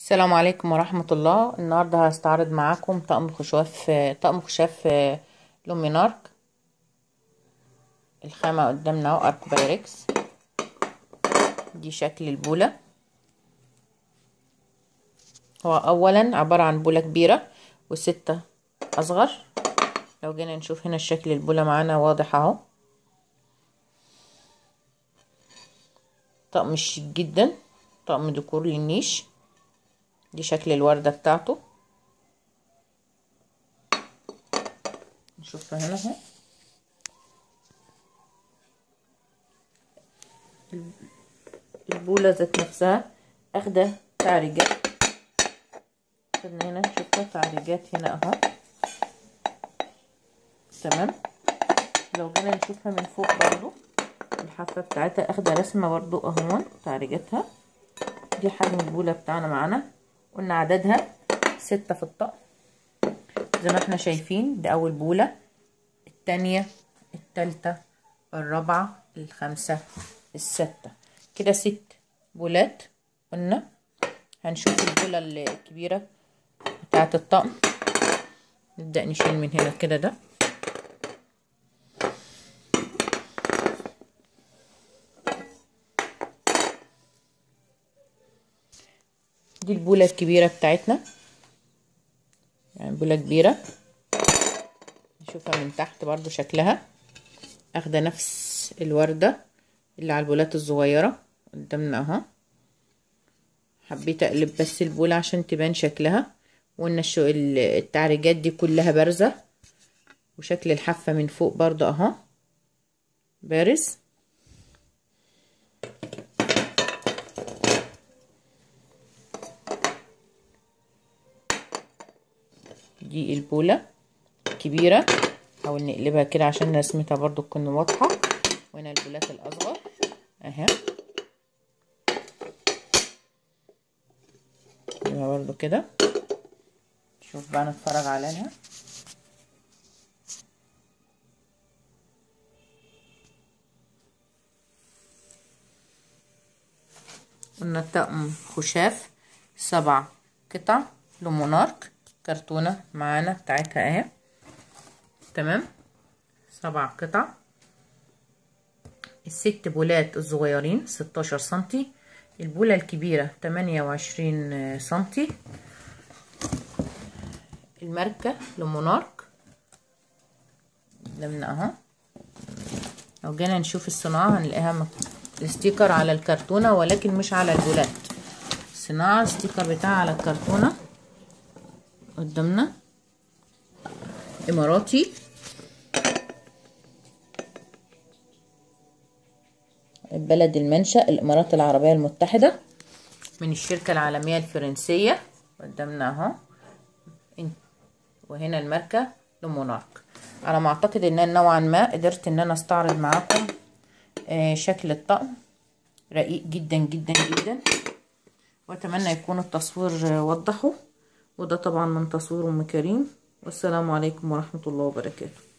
السلام عليكم ورحمة الله النهاردة هستعرض معاكم طقم خشاف طقم خشاف لومينارك الخامة قدامنا اهو ارك بايركس دي شكل البولة هو اولا عبارة عن بولة كبيرة وستة اصغر لو جينا نشوف هنا الشكل البولة معانا واضح اهو طقم شيك جدا طقم ديكور للنيش دي شكل الوردة بتاعته نشوفها هنا اهو البولة ذات نفسها اخدة تعريجات خدنا هنا نشوفها تعريجات هنا اهو تمام لو جينا نشوفها من فوق برضو الحافة بتاعتها اخدة رسمة برضو اهون تعريجاتها دي حجم البولة بتاعنا معانا قلنا عددها ستة في الطقم زي ما احنا شايفين دي اول بولة التانية التالتة الرابعة الخامسة الستة كده ست بولات قلنا هنشوف البولة الكبيرة بتاعة الطقم نبدأ نشيل من هنا كده ده دي البولة الكبيرة بتاعتنا يعني بولة كبيرة نشوفها من تحت برضو شكلها اخده نفس الوردة اللي على البولات الصغيرة قدامنا اهو حبيت اقلب بس البولة عشان تبان شكلها وقلنا التعريجات دي كلها بارزة وشكل الحافة من فوق برضو اهو بارز دي البولة كبيرة نحاول نقلبها كده عشان رسمتها برضو تكون واضحة وهنا البولات الأصغر اهي نقلبها برضو كده شوف بقى نتفرج عليها قلنا طقم خشاف سبع قطع لمونارك كرتونة معانا بتاعتها اهي تمام سبع قطع الست بولات الصغيرين ستاشر سنتي البولة الكبيرة تمانية وعشرين سنتي الماركة لمونارك قدامنا اهو لو جينا نشوف الصناعة هنلاقيها الستيكر على الكرتونة ولكن مش على البولات الصناعة الستيكر بتاعها على الكرتونة قدامنا اماراتي بلد المنشأ الامارات العربية المتحدة من الشركة العالمية الفرنسية قدامنا اهو وهنا الماركة لمونارك على ما اعتقد ان نوعا ما قدرت ان انا استعرض معاكم شكل الطقم رقيق جدا جدا جدا واتمنى يكون التصوير وضحه وده طبعا من تصوير ام كريم والسلام عليكم ورحمة الله وبركاته